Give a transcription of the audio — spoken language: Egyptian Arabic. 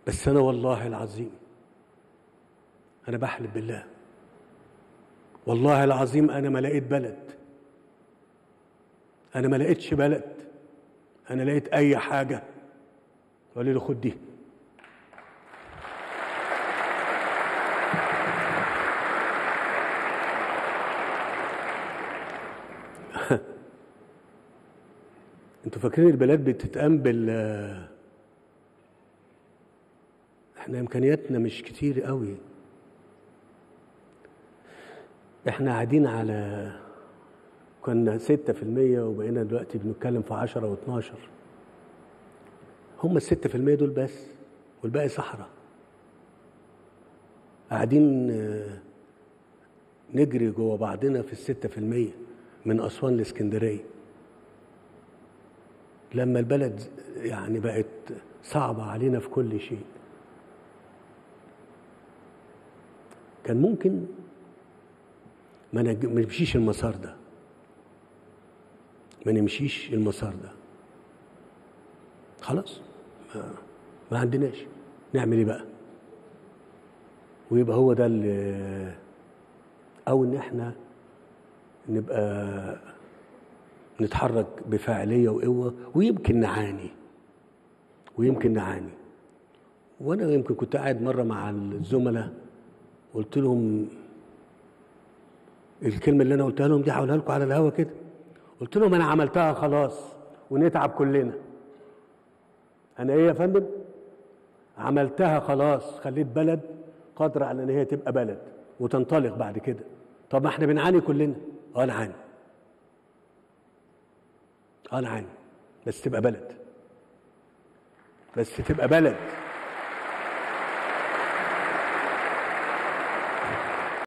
بس انا والله العظيم انا بحلف بالله والله العظيم انا ما لقيت بلد انا ما لقيتش بلد انا لقيت اي حاجه قالوا لي خد دي انتوا فاكرين البلاد بتتقام بال احنا امكانياتنا مش كتير قوي احنا قاعدين على كنا ستة في المية وبقينا دلوقتي بنتكلم في عشرة واتناشر هم الستة في المية دول بس والباقي صحراء قاعدين آه، نجري جوا بعضنا في الستة في المية من أسوان لإسكندرية لما البلد يعني بقت صعبة علينا في كل شيء كان ممكن ما نج- ما نمشيش المسار ده ما نمشيش المسار ده خلاص ما, ما عندناش نعمل ايه بقى ويبقى هو ده اللي او ان احنا نبقى نتحرك بفاعليه وقوه ويمكن نعاني ويمكن نعاني وانا يمكن كنت قاعد مره مع الزملاء قلت لهم الكلمه اللي انا قلتها لهم دي هقولها لكم على الهوا كده قلت لهم انا عملتها خلاص ونتعب كلنا انا ايه يا فندم عملتها خلاص خليت بلد قادره على ان هي تبقى بلد وتنطلق بعد كده طب ما احنا بنعاني كلنا اه نعاني اه نعاني بس تبقى بلد بس تبقى بلد